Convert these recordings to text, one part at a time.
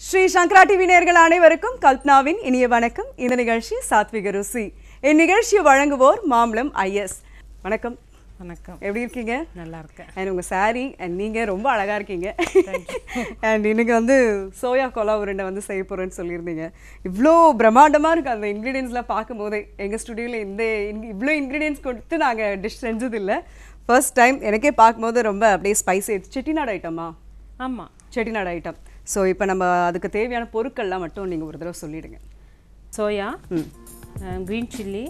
ஸ்ரீ சங்கரா TV நேயர்கள் அனைவருக்கும் கல்பனாவின் இனிய வணக்கம் இந்த நிகழ்ச்சி சாத்விக ருசி இந்நிகழ்ச்சியை வழங்குவோர் மாம்பலம் ஐஎஸ் வணக்கம் வணக்கம் எப்படி இருக்கீங்க நல்லா இருக்கேன் அண்ட் உங்கள் saree அண்ட் நீங்கள் ரொம்ப அழகாக இருக்கீங்க அண்ட் இன்னைக்கு வந்து சோயா கொலா உருண்டை வந்து செய்ய போகிறேன்னு சொல்லியிருந்தீங்க இவ்வளோ பிரம்மாண்டமாக இருக்குது அந்த இன்க்ரீடியன்ஸ்லாம் பார்க்கும்போதே எங்கள் ஸ்டுடியோவில் இந்த இவ்வளோ இன்க்ரீடியன்ஸ் கொடுத்து நாங்கள் டிஷ் செஞ்சதில்லை ஃபர்ஸ்ட் டைம் எனக்கே பார்க்கும்போது ரொம்ப அப்படியே ஸ்பைசி செட்டிநாடு ஐட்டமா ஆமாம் செட்டிநாடு ஐட்டம் ஸோ இப்போ நம்ம அதுக்கு தேவையான பொருட்கள்லாம் மட்டும் நீங்கள் ஒரு தடவை சொல்லிடுங்க சோயா க்ரீன் சில்லி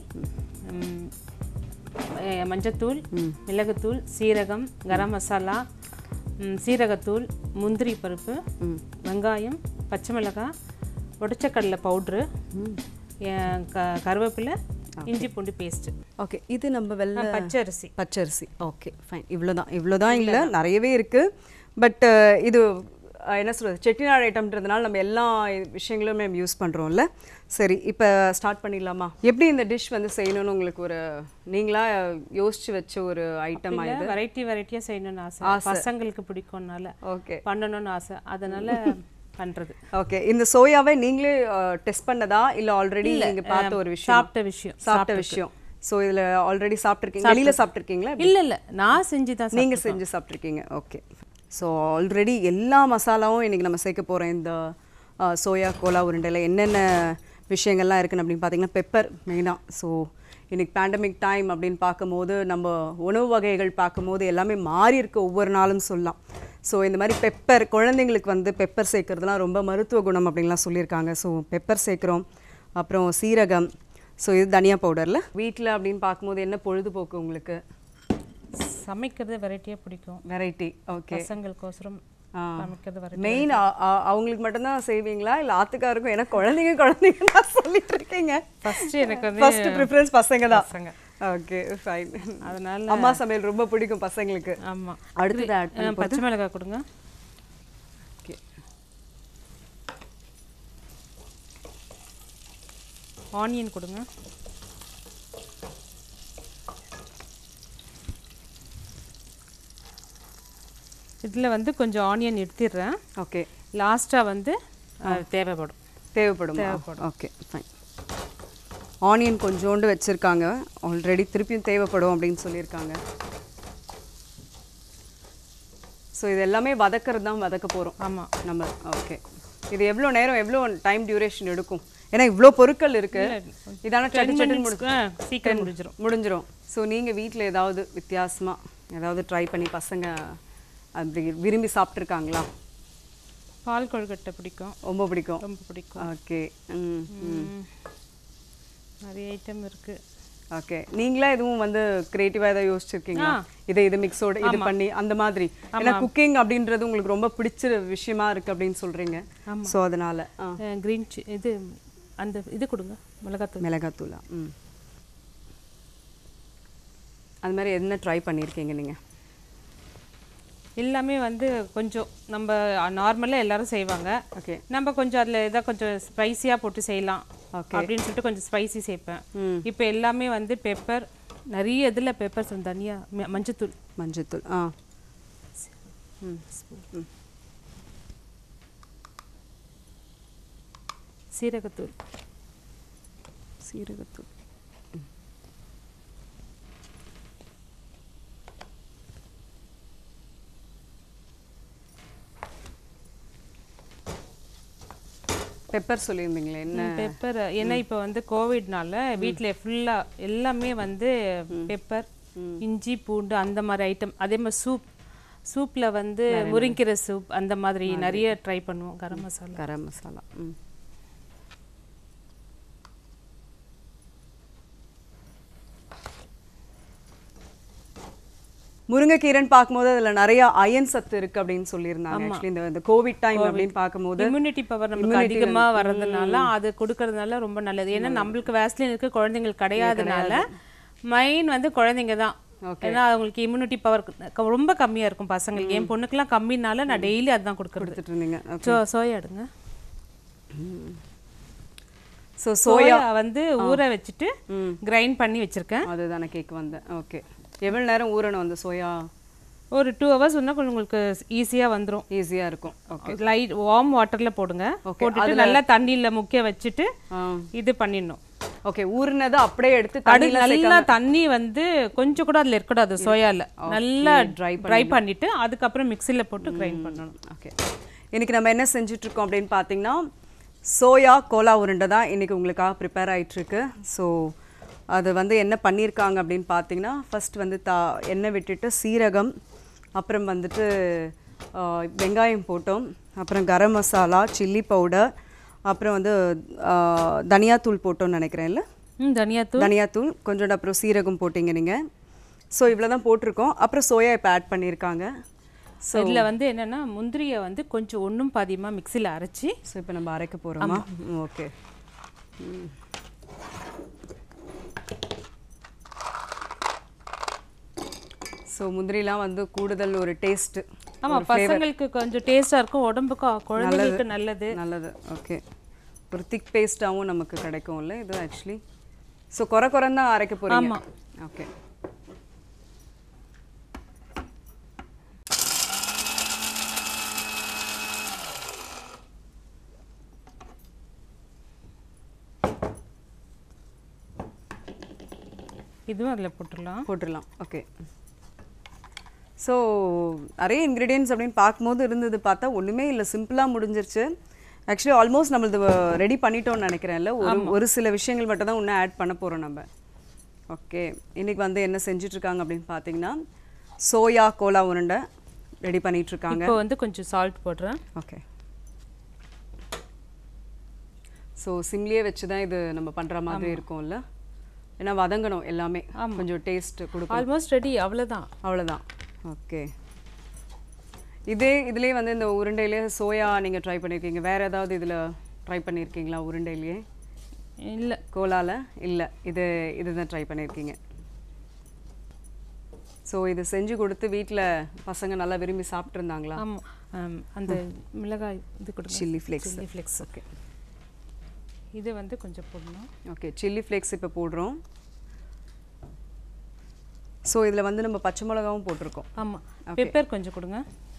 மஞ்சத்தூள் மிளகுத்தூள் சீரகம் கரம் மசாலா ம், சீரகத்தூள் முந்திரி பருப்பு வெங்காயம் பச்சை மிளகாய் உடச்சக்கடலை பவுட்ரு க கருவேப்பிலை இஞ்சி பூண்டு பேஸ்ட்டு ஓகே இது நம்ம வெள்ளை பச்சரிசி பச்சரிசி ஓகே ஃபைன் இவ்வளோதான் இவ்வளோதான் இல்லை நிறையவே இருக்குது பட் இது அஹ், என்ன சொல்கிறது செட்டிநாடு ஐட்டம்ன்றதுனால நம்ம எல்லா விஷயங்களும் நம்ம யூஸ் பண்ணுறோம்ல சரி இப்போ ஸ்டார்ட் பண்ணிடலாமா எப்படி இந்த டிஷ் வந்து செய்யணும்னு உங்களுக்கு ஒரு நீங்களா யோசிச்சு வச்ச ஒரு ஐட்டம் இது வெரைட்டி வெரைட்டியாக செய்யணும்னு ஆசை பசங்களுக்கு பிடிக்கும்னால ஓகே பண்ணணும்னு ஆசை அதனால பண்ணுறது ஓகே இந்த சோயாவை நீங்களே டெஸ்ட் பண்ணதா இல்லை ஆல்ரெடி நீங்கள் பார்த்த ஒரு விஷயம் சாப்பிட்ட விஷயம் சாப்பிட்ட விஷயம் ஸோ இதில் ஆல்ரெடி சாப்பிட்ருக்கீங்க வெளியில் சாப்பிட்ருக்கீங்களா இல்ல இல்ல நான் செஞ்சு தான் நீங்க செஞ்சு சாப்பிட்ருக்கீங்க ஓகே ஸோ ஆல்ரெடி எல்லா மசாலாவும் இன்னைக்கு நம்ம சேர்க்க போகிறோம் இந்த ஆ, சோயா கோலா உருண்டையில் என்னென்ன விஷயங்கள்லாம் இருக்குன்னு அப்படின்னு பார்த்தீங்கன்னா பெப்பர் மெயினாக ஸோ இன்னைக்கு பேண்டமிக் டைம் அப்படின்னு பார்க்கும்போது நம்ம உணவு வகைகள் பார்க்கும்போது எல்லாமே மாறி இருக்கு ஒவ்வொரு நாளும் சொல்லலாம் ஸோ இந்த மாதிரி பெப்பர் குழந்தைங்களுக்கு வந்து பெப்பர் சேர்க்கறதுலாம் ரொம்ப மருத்துவ குணம் அப்படின்லாம் சொல்லியிருக்காங்க ஸோ பெப்பர் சேர்க்குறோம் அப்புறம் சீரகம் ஸோ இது தனியா பவுடரில் வீட்டில் அப்படின்னு பார்க்கும்போது என்ன பொழுதுபோக்கு உங்களுக்கு சமைக்கிறது வெரைட்டியா பிடிக்கும் வெரைட்டி ஓகே பசங்களுக்கோசரம் சமைக்கிறது வெரைட்டி மெயின் அவங்களுக்கு மட்டும்தான் செய்வீங்களா இல்ல ஆத்துக்காருக்கும் ஏன்னா குழந்தைங்க குழந்தைங்க தான் சொல்லிட்டு இருக்கீங்க ஃபர்ஸ்ட் எனக்கு வந்து ஃபர்ஸ்ட் ப்ரிஃபரன்ஸ் பசங்க தான் பசங்க. ஓகே ஃபைன் அதனால அம்மா சமையல் ரொம்ப பிடிக்கும் பசங்களுக்கு ஆமா அடுத்தது ஆட் அஹ், பச்சை மிளகாய் கொடுங்க ஓகே ஆனியன் கொடுங்க இதுல வந்து கொஞ்சம் ஆனியன் எடுத்துடுறேன் ஓகே லாஸ்டா வந்து அஹ், தேவைப்படும் தேவைப்படும் ஓகே ஃபைன் ஆனியன் கொஞ்சோண்டு வச்சிருக்காங்க ஆல்ரெடி திருப்பியும் தேவைப்படும் அப்படின்னு சொல்லியிருக்காங்க ஸோ இது எல்லாமே வதக்கிறது தான் வதக்க போகிறோம் ஆமா நம்ம ஓகே இது எவ்வளோ நேரம் எவ்வளோ டைம் டியூரேஷன் எடுக்கும் ஏன்னா இவ்வளோ பொருட்கள் இருக்கு இதான சட்டு சட்டுன்னு முடி அஹ், சீக்கிரம் முடிஞ்சிரும் முடிஞ்சிரும் ஸோ நீங்கள் வீட்டில் ஏதாவது வித்தியாசமா ஏதாவது ட்ரை பண்ணி பசங்க அப்படி விரும்பி சாப்பிட்ருக்காங்களா பால் கொழுக்கட்டை பிடிக்கும் ரொம்ப பிடிக்கும் ரொம்ப பிடிக்கும் ஓகே ம் ம். நிறைய ஐட்டம் இருக்கு ஓகே நீங்களா எதுவும் வந்து கிரியேட்டிவாக ஏதாவது யோசிச்சிருக்கீங்களா இதை இது மிக்ஸோட இது பண்ணி அந்த மாதிரி ஏன்னா குக்கிங் அப்படின்றது உங்களுக்கு ரொம்ப பிடிச்ச விஷயமா இருக்கு அப்படின்னு சொல்றீங்க ஸோ அதனால ஆ க்ரீன் இது அந்த இது கொடுங்க மிளகாத்தூள் மிளகாத்தூளா ம் அது மாதிரி என்ன ட்ரை பண்ணியிருக்கீங்க நீங்கள் எல்லாமே வந்து கொஞ்சம் நம்ம நார்மலாக எல்லாரும் செய்வாங்க ஓகே நம்ம கொஞ்சம் அதில் இதாக கொஞ்சம் ஸ்பைசியாக போட்டு செய்யலாம் Okay. அப்படின்னு சொல்லிட்டு கொஞ்சம் ஸ்பைசி சேர்ப்பேன் ம் இப்போ எல்லாமே வந்து பெப்பர் நிறைய இதில் பெப்பர்ஸ் தனியாக மஞ்சத்தூள் மஞ்சத்தூள் ஆ ம் ம் சீரகத்தூள் சீரகத்தூள் பெப்பர் சொல்லியிருந்தீங்களே என்ன பெப்பர் ஏன்னா இப்போ வந்து கோவிட்னால வீட்டில் ஃபுல்லாக எல்லாமே வந்து பெப்பர் இஞ்சி பூண்டு அந்த மாதிரி ஐட்டம் அதே மாதிரி சூப் சூப்பில் வந்து முருங்கீரை சூப் அந்த மாதிரி நிறைய ட்ரை பண்ணுவோம் கரம் மசாலா கரம் மசாலா ம் முருங்கைக்கீரைன்னு பார்க்கும்போது அதில் நிறைய அயன் சத்து இருக்கு அப்படின்னு சொல்லியிருந்தாங்க ஆக்சுவலி இந்த இந்த கோவிட் டைம் அப்படின்னு பார்க்கும்போது இம்யூனிட்டி பவர் நமக்கு அதிகமா வர்றதுனால அது கொடுக்கறதுனால ரொம்ப நல்லது ஏன்னா நம்மளுக்கு வேஸ்லின் இருக்கு குழந்தைங்களுக்கு கிடையாதுனால மெயின் வந்து குழந்தைங்க தான் ஏன்னா அவங்களுக்கு இம்யூனிட்டி பவர் ரொம்ப கம்மியா இருக்கும் பசங்களுக்கு என் பொண்ணுக்கெல்லாம் கம்மினால நான் டெய்லி அதுதான் கொடுக்கறது கொடுத்துட்டு இருந்தீங்க சோ சோயா எடுங்க ஸோ சோயா வந்து ஊற வச்சுட்டு கிரைண்ட் பண்ணி வச்சிருக்கேன் அதுதானே கேக் வந்தேன் ஓகே எவ்வளோ நேரம் ஊறணும் அந்த சோயா ஒரு டூ ஹவர்ஸ் இன்னும் கொஞ்சம் உங்களுக்கு ஈஸியாக வந்துடும் ஈஸியாக இருக்கும் ஓகே லைட் வார்ம் வாட்டரில் போடுங்க போட்டுட்டு நல்லா தண்ணியில் முக்கிய வச்சுட்டு இது பண்ணிடணும் ஓகே ஊறினதை அப்படியே எடுத்து அது தண்ணியில் நல்லா தண்ணி வந்து கொஞ்சம் கூட அதில் இருக்கக்கூடாது சோயாவில் நல்லா ட்ரை ட்ரை பண்ணிட்டு அதுக்கப்புறம் மிக்சியில் போட்டு கிரைண்ட் பண்ணணும் ஓகே இன்னைக்கு நம்ம என்ன செஞ்சுட்டு இருக்கோம் அப்படின்னு பார்த்தீங்கன்னா சோயா கோலா உருண்டை தான் இன்னைக்கு உங்களுக்காக ப்ரிப்பேர் ஆயிட்டிருக்கு ஸோ அது வந்து என்ன பண்ணியிருக்காங்க அப்படின்னு பார்த்தீங்கன்னா ஃபர்ஸ்ட் வந்து தா எண்ணெய் விட்டுட்டு சீரகம் அப்புறம் வந்துட்டு ஆ, வெங்காயம் போட்டோம் அப்புறம் கரம் மசாலா சில்லி பவுடர் அப்புறம் வந்து ஆ, தனியாத்தூள் போட்டோம்னு நினைக்கிறேன் இல்லை ம் தனியாத்தூள் தனியாத்தூள் கொஞ்சோண்டு அப்புறம் சீரகம் போட்டிங்க நீங்கள் ஸோ இவ்வளோ தான் போட்டிருக்கோம் அப்புறம் சோயா இப்போ ஆட் பண்ணியிருக்காங்க ஸோ இதில் வந்து என்னன்னா முந்திரியை வந்து கொஞ்சம் ஒன்றும் பாதியமாக மிக்சியில் அரைச்சி ஸோ இப்போ நம்ம அரைக்க போகிறோமா ஓகே ஸோ முந்திரிலாம் வந்து கூடுதல் ஒரு டேஸ்ட் ஆமாம் பசங்களுக்கு கொஞ்சம் டேஸ்ட்டாக இருக்கும் உடம்புக்கு குழந்தைங்களுக்கு நல்லது நல்லது ஓகே ஒரு திக் பேஸ்ட்டாகவும் நமக்கு கிடைக்கும்ல இது ஆக்சுவலி ஸோ குறை குறைன்னு தான் அரைக்க போகிறீங்க ஆமா. ஓகே இதுவும் அதில் போட்டுடலாம் போட்டுடலாம் ஓகே ஸோ நிறைய இன்க்ரீடியன்ஸ் அப்படின்னு பார்க்கும்போது இருந்தது பார்த்தா ஒன்றுமே இல்லை சிம்பிளாக முடிஞ்சிருச்சு ஆக்சுவலி ஆல்மோஸ்ட் நம்மளது ரெடி பண்ணிட்டோம்னு நினைக்கிறேன்ல ஒரு ஒரு சில விஷயங்கள் மட்டும் தான் இன்னும் ஆட் பண்ண போகிறோம் நம்ம ஓகே இன்னைக்கு வந்து என்ன செஞ்சுட்டு இருக்காங்க அப்படின்னு பார்த்தீங்கன்னா சோயா கோலா உருண்டை ரெடி பண்ணிட்டு இருக்காங்க இப்போ வந்து கொஞ்சம் சால்ட் போடுறேன் ஓகே ஸோ சிம்லியே வச்சு தான் இது நம்ம பண்ணுற மாதிரி இருக்கும்ல ஏன்னா வதங்கணும் எல்லாமே கொஞ்சம் டேஸ்ட் கொடுக்கும் ஆல்மோஸ்ட் ரெடி அவ்வளோதான் அவ்வளோதான் ஓகே இதே இதுலேயே வந்து இந்த உருண்டையிலே சோயா நீங்கள் ட்ரை பண்ணியிருக்கீங்க வேறு ஏதாவது இதில் ட்ரை பண்ணியிருக்கீங்களா உருண்டையிலேயே இல்லை கோலால இல்லை இது இதுதான் ட்ரை பண்ணியிருக்கீங்க ஸோ இது செஞ்சு கொடுத்து வீட்டில் பசங்க நல்லா விரும்பி சாப்பிட்ருந்தாங்களா ஆமாம் அந்த மிளகாய் இது கொடுங்க chilli flakes chilli flakes okay இது வந்து கொஞ்சம் போடணும் ஓகே சில்லி ஃப்ளேக்ஸ் இப்போ போடுறோம் ஸோ இதில் வந்து நம்ம பச்சை மிளகாவும் போட்டிருக்கோம் ஆமாம் பெப்பர் கொஞ்சம் கொடுங்க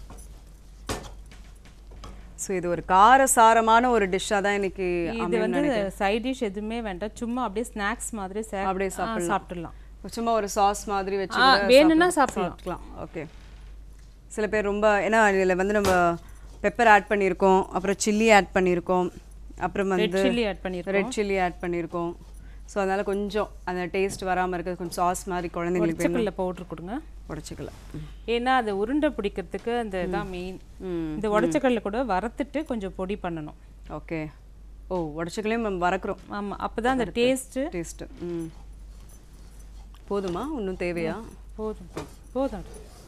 ஸோ இது ஒரு காரசாரமான ஒரு டிஷ்ஷாக தான் இன்னைக்கு இது வந்து சைட் டிஷ் எதுவுமே வேண்டாம் சும்மா அப்படியே ஸ்நாக்ஸ் மாதிரி சே- அப்படியே ஆ, சாப்பிட்டுடலாம் சும்மா ஒரு சாஸ் மாதிரி வச்சு ஆ, கூட வேணும்னா சாப்பிட- சாப்பிட்டுக்கலாம் ஓகே சில பேர் ரொம்ப ஏன்னா இதில் வந்து நம்ம பெப்பர் ஆட் பண்ணியிருக்கோம் அப்புறம் சில்லி ஆட் பண்ணியிருக்கோம் அப்புறம் ரெட் வந்து சில்லி ஆட் பண்ணியிருக்கோம் ரெட் சில்லி ஆட் பண்ணியிருக்கோம் ஸோ அதனால கொஞ்சம் அந்த டேஸ்ட் வராமல் இருக்கிறது கொஞ்சம் சாஸ் மாதிரி குழந்தைங்களுக்கு வேணும் உடச்சக்கல்ல பவுடர் கொடுங்க உடச்சிக்கலாம் ஏன்னா அது உருண்டை பிடிக்கிறதுக்கு அந்த தான் மெயின் ம் இந்த உடச்சக்கல்ல கூட வறுத்துட்டு கொஞ்சம் பொடி பண்ணணும் ஓகே ஓ உடச்சிக்கலையும் நம்ம வறக்குறோம் ஆமாம் அப்போ தான் அந்த டேஸ்ட்டு டேஸ்ட்டு ம் போதுமா இன்னும் தேவையா போதும் போதும்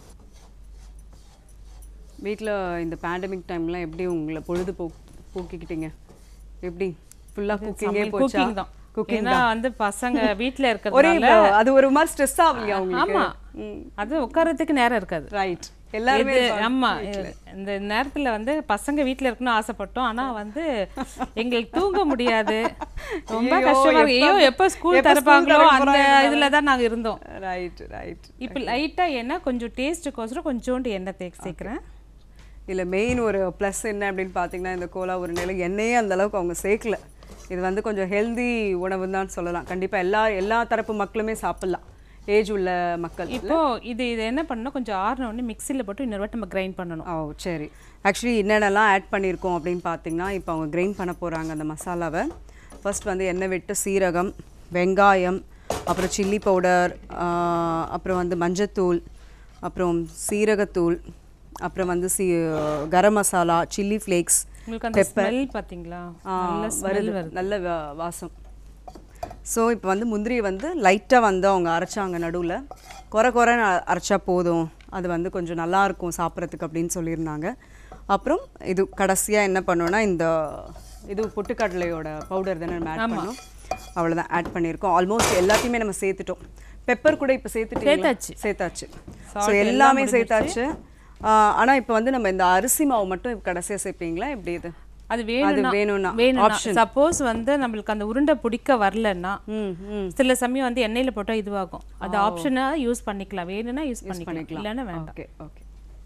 வீட்டில் இந்த பேண்டமிக் டைம்லாம் எப்படி உங்களை பொழுது போ போக்கிக்கிட்டீங்க எப்படி ஃபுல்லாக குக்கிங்கே போச்சா குக்கிங் தான் குக்கிங் ஏன்னா வந்து பசங்க வீட்டில் ஒரே இருக்கிறதுனால அது ஒரு மாதிரி ஸ்ட்ரெஸ் ஆகலையா உங்களுக்கு ஆமா அது உட்கார்றதுக்கு நேரம் இருக்காது ரைட் எல்லாருமே இது ஆமா இந்த நேரத்துல வந்து பசங்க வீட்ல இருக்கணும்னு ஆசைப்பட்டோம் ஆனா வந்து எங்களுக்கு தூங்க முடியாது ரொம்ப ஐயோ, கஷ்டமா இருக்கு ஐயோ எப்ப எப்ப ஸ்கூல் school திறப்பாங்களோ திறக்க அந்த போறாங்க இதுல தான் நாங்க இருந்தோம் ரைட் ரைட் இப்போ லைட்டா என்ன கொஞ்சம் டேஸ்ட்டுக்கோசரம் கொஞ்சோண்டு எண்ணெய் தேக்கு சேர்க்குறேன் இதில் மெயின் ஒரு ப்ளஸ் என்ன அப்படின்னு பார்த்தீங்கன்னா இந்த கோலா உருண்டையில் எண்ணெயே அந்த அளவுக்கு அவங்க சேர்க்கல இது வந்து கொஞ்சம் ஹெல்தி உணவு தான் சொல்லலாம் கண்டிப்பாக எல்லா எல்லா தரப்பு மக்களுமே சாப்பிட்லாம் ஏஜ் உள்ள மக்கள் இப்போ இது இது என்ன பண்ணணும் கொஞ்சம் ஆறின உடனே மிக்சியில் போட்டு இன்னொரு வாட்டி நம்ம கிரைண்ட் பண்ணணும் ஓ சரி ஆக்சுவலி என்னென்னலாம் ஆட் பண்ணியிருக்கோம் அப்படின்னு பார்த்தீங்கன்னா இப்போ அவங்க கிரைண்ட் பண்ண போகிறாங்க அந்த மசாலாவை ஃபர்ஸ்ட் வந்து எண்ணெய் விட்டு சீரகம் வெங்காயம் அப்புறம் சில்லி பவுடர் அப்புறம் வந்து மஞ்சத்தூள் அப்புறம் சீரகத்தூள் அப்புறம் வந்து சி கரம் மசாலா சில்லி ஃப்ளேக்ஸ் உங்களுக்கு அந்த ஸ்மெல் பாத்தீங்களா நல்ல ஸ்மெல் வருது வருது நல்ல வா- வாசம் ஸோ இப்போ வந்து முந்திரியை வந்து லைட்டாக வந்து அவங்க அரைச்சாங்க நடுவில் குறை குறைன்னு அ- அரைச்சா போதும் அது வந்து கொஞ்சம் நல்லா இருக்கும் சாப்பிட்றதுக்கு அப்படின்னு சொல்லியிருந்தாங்க அப்புறம் இது கடைசியாக என்ன பண்ணோன்னா இந்த இது பொட்டுக்கடலையோட பவுடர் தானே நம்ம ஆட் பண்ணோம் அவ்வளோதான் ஆட் பண்ணியிருக்கோம் ஆல்மோஸ்ட் எல்லாத்தையுமே நம்ம சேர்த்துட்டோம் பெப்பர் கூட இப்போ சேர்த்துட்டு சேர்த்தாச்சு. சேர்த்தாச்சு ஸோ Salt எல்லாம் எல்லாமே சேர்த்தாச்சு ஆனால் இப்போ வந்து நம்ம இந்த அரிசி மாவு மட்டும் கடைசியாக சேர்ப்பீங்களா எப்படி இது அது வேணும்னா வேணும்னா, வேணும்னா சப்போஸ் வந்து நம்மளுக்கு அந்த உருண்டை பிடிக்க வரலன்னா ம் ம் சில சமயம் வந்து எண்ணெயில போட்டா இதுவாகும் அது ஆப்ஷனா யூஸ் பண்ணிக்கலாம் வேணும்னா யூஸ் பண்ணிக்கலாம் பண்ணிக்கலாம் இல்லைன்னா வேண்டாம் ஓகே ஓகே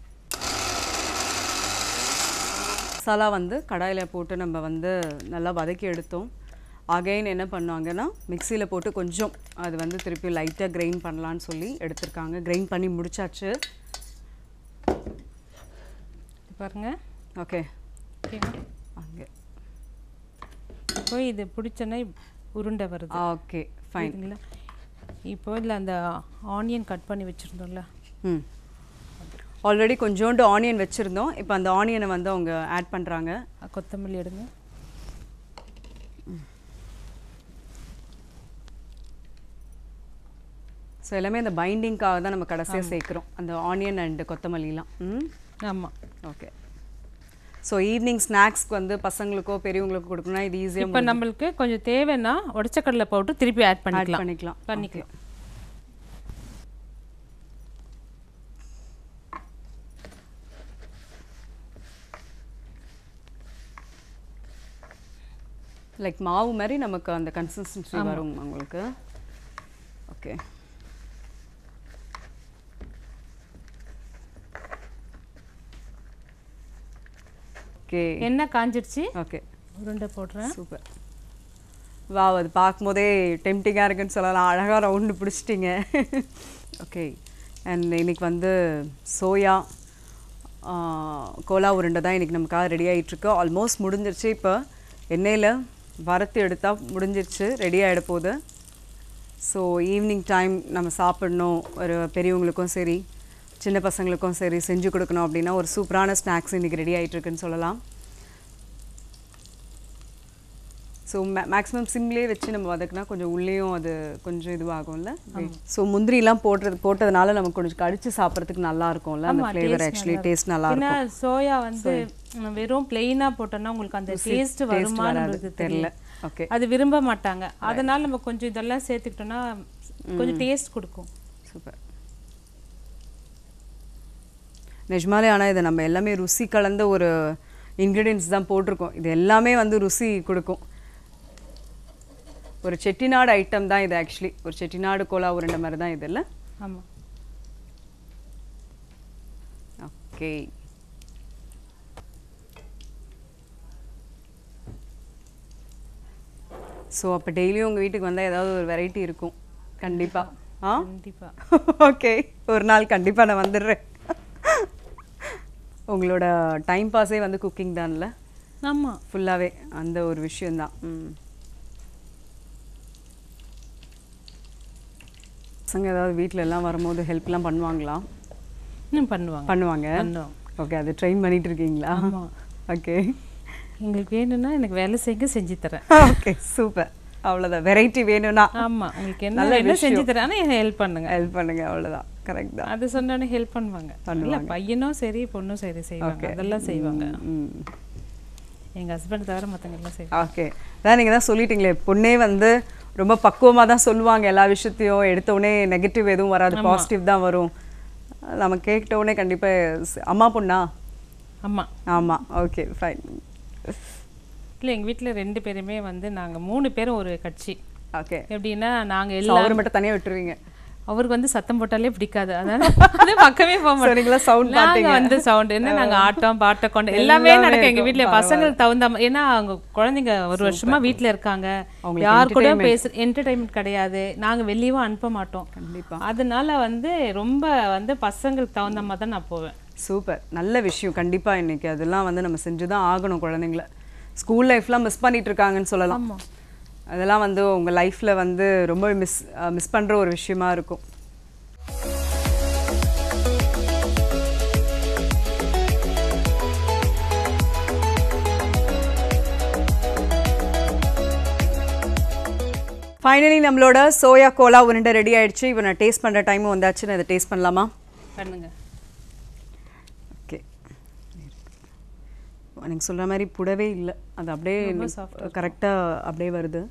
மசாலா வந்து கடாயில் போட்டு நம்ம வந்து நல்லா வதக்கி எடுத்தோம் அகைன் என்ன பண்ணாங்கன்னா மிக்சியில் போட்டு கொஞ்சம் அது வந்து திருப்பி லைட்டாக கிரைண்ட் பண்ணலான்னு சொல்லி எடுத்திருக்காங்க கிரைண்ட் பண்ணி முடிச்சாச்சு இது பாருங்க ஓகே ஓகேவா அங்கே இப்போ இது பிடிச்சோன்னா உருண்டை வருது ஓகே ஃபைன் புரியுதுங்களா இப்போ இதில் அந்த ஆனியன் கட் பண்ணி வச்சுருந்தோம்ல ம் ஆல்ரெடி கொஞ்சோண்டு ஆனியன் வச்சுருந்தோம் இப்போ அந்த ஆனியனை வந்து அவங்க ஆட் பண்ணுறாங்க கொத்தமல்லி எடுங்க ஸோ எல்லாமே அந்த பைண்டிங்காக தான் நம்ம கடைசியாக சேர்க்குறோம் அந்த ஆனியன் அண்ட் கொத்தமல்லிலாம் ம் ஆமாம் ஓகே ஸோ ஈவினிங் ஸ்நாக்ஸ்க்கு வந்து பசங்களுக்கோ பெரியவங்களுக்கோ கொடுக்கணும்னா இது ஈஸியாக இப்போ நம்மளுக்கு கொஞ்சம் தேவைன்னா உடச்ச கடலை பவுடர் திருப்பி ஆட் ஆட் பண்ணிக்கலாம் பண்ணிக்கலாம் பண்ணிக்கலாம் லைக் மாவு மாதிரி நமக்கு அந்த கன்சிஸ்டன்சி வரும் உங்களுக்கு ஓகே ஓகே எண்ணெய் காஞ்சிடுச்சு ஓகே உருண்டை போடுறேன் சூப்பர் வா அது பார்க்கும்போதே டெம்டிங்காக இருக்குன்னு சொல்லலாம் அழகாக ரவுண்டு பிடிச்சிட்டிங்க ஓகே அண்ட் இன்னைக்கு வந்து சோயா கோலா உருண்டை தான் இன்றைக்கி நமக்காக ரெடி ஆகிட்டுருக்கு ஆல்மோஸ்ட் முடிஞ்சிருச்சு இப்போ எண்ணெயில் வறுத்து எடுத்தால் முடிஞ்சிருச்சு ரெடி ஆகிட போகுது ஸோ ஈவினிங் டைம் நம்ம சாப்பிடணும் ஒரு பெரியவங்களுக்கும் சரி சின்ன பசங்களுக்கும் சரி செஞ்சு கொடுக்கணும் அப்படின்னா ஒரு சூப்பரான ஸ்நாக்ஸ் இன்றைக்கி ரெடி ஆகிட்டுருக்குன்னு சொல்லலாம் ஸோ மே மேக்ஸிமம் சிம்லேயே வச்சு நம்ம வதக்குனா கொஞ்சம் உள்ளேயும் அது கொஞ்சம் இதுவாகும்ல ஸோ முந்திரிலாம் போடுறது போட்டதுனால நமக்கு கொஞ்சம் கடிச்சு சாப்பிட்றதுக்கு நல்லா இருக்கும்ல அந்த ஃப்ளேவர் ஆக்சுவலி டேஸ்ட் நல்லா இருக்கும் ஏன்னா சோயா வந்து நம்ம வெறும் பிளெயினாக போட்டோம்னா உங்களுக்கு அந்த டேஸ்ட் வருமா நம்மளுக்கு தெரியல தெரியல ஓகே அது விரும்ப மாட்டாங்க அதனால நம்ம கொஞ்சம் இதெல்லாம் சேர்த்துக்கிட்டோம்னா கொஞ்சம் டேஸ்ட் கொடுக்கும் சூப்பர் நிஜமாலே ஆனால் இதை நம்ம எல்லாமே ருசி கலந்த ஒரு இன்க்ரீடியன்ஸ் தான் போட்டிருக்கோம் இது எல்லாமே வந்து ருசி கொடுக்கும் ஒரு செட்டிநாடு ஐட்டம் தான் இது ஆக்சுவலி ஒரு செட்டிநாடு கோலா உருண்டை மாதிரி தான் இது இல்லை ஆமா ஓகே ஸோ அப்போ டெய்லியும் உங்கள் வீட்டுக்கு வந்தால் ஏதாவது ஒரு வெரைட்டி இருக்கும் கண்டிப்பாக ஆ கண்டிப்பா ஓகே ஒரு நாள் கண்டிப்பாக நான் வந்துடுறேன் உங்களோட டைம் பாஸே வந்து குக்கிங் தான்ல ஆமா ஃபுல்லாகவே அந்த ஒரு விஷயந்தான் ம் பசங்க ஏதாவது வீட்டில் எல்லாம் வரும்போது ஹெல்ப்லாம் பண்ணுவாங்களா இன்னும் பண்ணுவாங்க பண்ணுவாங்க பண்ணுவோம் ஓகே அது ட்ரெயின் பண்ணிட்டு இருக்கீங்களா ஆமா ஓகே உங்களுக்கு வேணும்னா எனக்கு வேலை செய்ய செஞ்சு தரேன் ஓகே சூப்பர் அவ்வளோதான் வெரைட்டி வேணும்னா ஆமா உங்களுக்கு என்ன என்ன செஞ்சு தரேன் ஆனா ஹெல்ப் பண்ணுங்க ஹெல்ப் பண்ணுங்க அவ்வளோதான் கரெக்ட் தான் அது சொன்னோன்னே ஹெல்ப் பண்ணுவாங்க இல்ல பையனும் சரி பொண்ணும் சரி செய்வாங்க அதெல்லாம் செய்வாங்க ம் எங்க ஹஸ்பண்ட் தவிர மத்தவங்க எல்லாம் செய்வாங்க ஓகே அதான் நீங்கள் தான் சொல்லிட்டீங்களே பொண்ணே வந்து ரொம்ப பக்குவமாக தான் சொல்லுவாங்க எல்லா விஷயத்தையும் எடுத்த உடனே நெகட்டிவ் எதுவும் வராது பாசிட்டிவ் தான் வரும் நம்ம கேட்ட உடனே கண்டிப்பாக அம்மா பொண்ணா ஆமா ஆமாம் ஓகே ஃபைன் இல்ல எங்க வீட்ல ரெண்டு பேருமே வந்து நாங்க மூணு பேரும் ஒரு கட்சி ஓகே எப்படின்னா நாங்க எல்லாம் அவரை மட்டும் தனியாக விட்டுருவீங்க அவருக்கு வந்து சத்தம் போட்டாலே பிடிக்காது அதனால அது பக்கமே போக மாட்டோம் சரிங்களா சவுண்ட் நாங்க வந்து சவுண்ட் என்ன நாங்க ஆட்டம் பாட்ட கொண்டு எல்லாமே நடக்கும் எங்க வீட்ல பசங்களுக்கு தகுந்த மா- ஏன்னா அவங்க குழந்தைங்க ஒரு வருஷமா வீட்ல இருக்காங்க யார் கூட பேச என்டர்டைன்மெண்ட் கிடையாது நாங்க வெளியவும் அனுப்ப மாட்டோம் கண்டிப்பா அதனால வந்து ரொம்ப வந்து பசங்களுக்கு தகுந்த மாதிரி தான் நான் போவேன் சூப்பர் நல்ல விஷயம் கண்டிப்பாக இன்னைக்கு அதெல்லாம் வந்து நம்ம செஞ்சு தான் ஆகணும் குழந்தைங்கள ஸ்கூல் லைஃப்லாம் மிஸ் பண்ணிட்டு இருக்காங்கன்னு சொல்லலாம் ஆமா அதெல்லாம் வந்து உங்கள் லைஃப்பில் வந்து ரொம்ப மிஸ் மிஸ் பண்ணுற ஒரு விஷயமா இருக்கும் ஃபைனலி நம்மளோட சோயா கோலா உருண்டை ரெடி ஆயிடுச்சு இப்போ நான் டேஸ்ட் பண்ணுற டைமும் வந்தாச்சு நான் இதை டேஸ்ட் பண்ணலாமா பண்ணுங்க ஓகே எனக்கு சொல்கிற மாதிரி புடவே இல்லை அது அப்படியே ரொம்ப soft ஆ கரெக்டாக அப்படியே வருது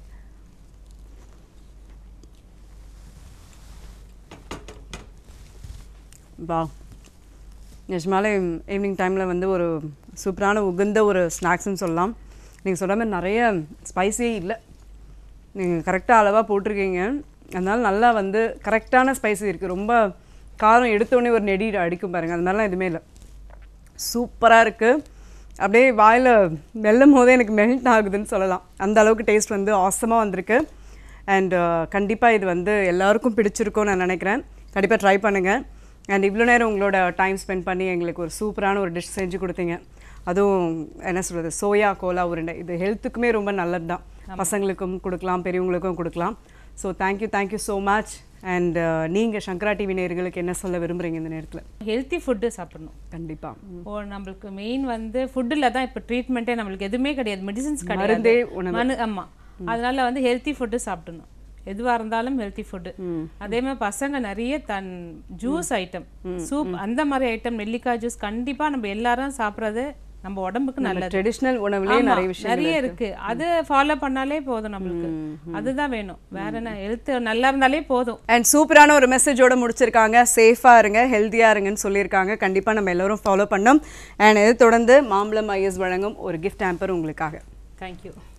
வா நிஜமாலே ஈவினிங் டைமில் வந்து ஒரு சூப்பரான உகந்த ஒரு ஸ்நாக்ஸ்னு சொல்லலாம் நீங்கள் சொல்கிற மாதிரி நிறைய ஸ்பைஸே இல்லை நீங்கள் கரெக்டாக அளவாக போட்டிருக்கீங்க அதனால நல்லா வந்து கரெக்டான ஸ்பைசி இருக்குது ரொம்ப காரம் எடுத்தோடனே ஒரு நெடி அடிக்கும் பாருங்கள் அது மாதிரிலாம் எதுவுமே இல்லை சூப்பராக இருக்குது அப்படியே வாயில் மெல்லும் போதே எனக்கு மெல்ட் ஆகுதுன்னு சொல்லலாம் அந்த அளவுக்கு டேஸ்ட் வந்து ஆசமாக வந்திருக்கு அண்ட் கண்டிப்பாக இது வந்து எல்லாருக்கும் பிடிச்சிருக்கும்னு நான் நினைக்கிறேன் கண்டிப்பாக ட்ரை பண்ணுங்கள் அண்ட் இவ்வளோ நேரம் உங்களோட டைம் ஸ்பெண்ட் பண்ணி எங்களுக்கு ஒரு சூப்பரான ஒரு டிஷ் செஞ்சு கொடுத்தீங்க அதுவும் என்ன சொல்கிறது சோயா கோலா உருண்டை இது ஹெல்த்துக்குமே ரொம்ப நல்லது தான் பசங்களுக்கும் கொடுக்கலாம் பெரியவங்களுக்கும் கொடுக்கலாம் so thank you thank you so much and நீங்கள் சங்கரா டிவி நேயர்களுக்கு என்ன சொல்ல விரும்புகிறீங்க இந்த நேரத்தில் ஹெல்த்தி ஃபுட்டு சாப்பிடணும் கண்டிப்பாக ஓ நம்மளுக்கு மெயின் வந்து ஃபுட்டில் தான் இப்போ ட்ரீட்மெண்ட்டே நம்மளுக்கு எதுவுமே கிடையாது மெடிசின்ஸ் கிடையாது மருந்தே உணவு. மனு ஆமாம் அதனால வந்து ஹெல்த்தி ஃபுட்டு சாப்பிடணும் எதுவாக இருந்தாலும் ஹெல்த்தி ஃபுட்டு அதே மாதிரி பசங்க நிறைய தன் ஜூஸ் ஐட்டம் சூப் அந்த மாதிரி ஐட்டம் நெல்லிக்காய் ஜூஸ் கண்டிப்பாக நம்ம எல்லாரும் சாப்பிட்றது நம்ம உடம்புக்கு நல்லது ட்ரெடிஷ்னல் உணவுலேயே ஆமா, நிறைய விஷயம் நிறைய இருக்கு அது ஃபாலோ பண்ணாலே போதும் நம்மளுக்கு அதுதான் வேணும் வேற என்ன ஹெல்த் நல்லா இருந்தாலே போதும் அண்ட் சூப்பரான ஒரு மெசேஜோட முடிச்சிருக்காங்க சேஃபாக இருங்க ஹெல்த்தியாக இருங்கன்னு சொல்லியிருக்காங்க கண்டிப்பாக நம்ம எல்லோரும் ஃபாலோ பண்ணோம் அண்ட் இது தொடர்ந்து மாம்பழம் ஐஎஸ் வழங்கும் ஒரு கிஃப்ட் ஆம்பர் உங்களுக்காக தேங்க்யூ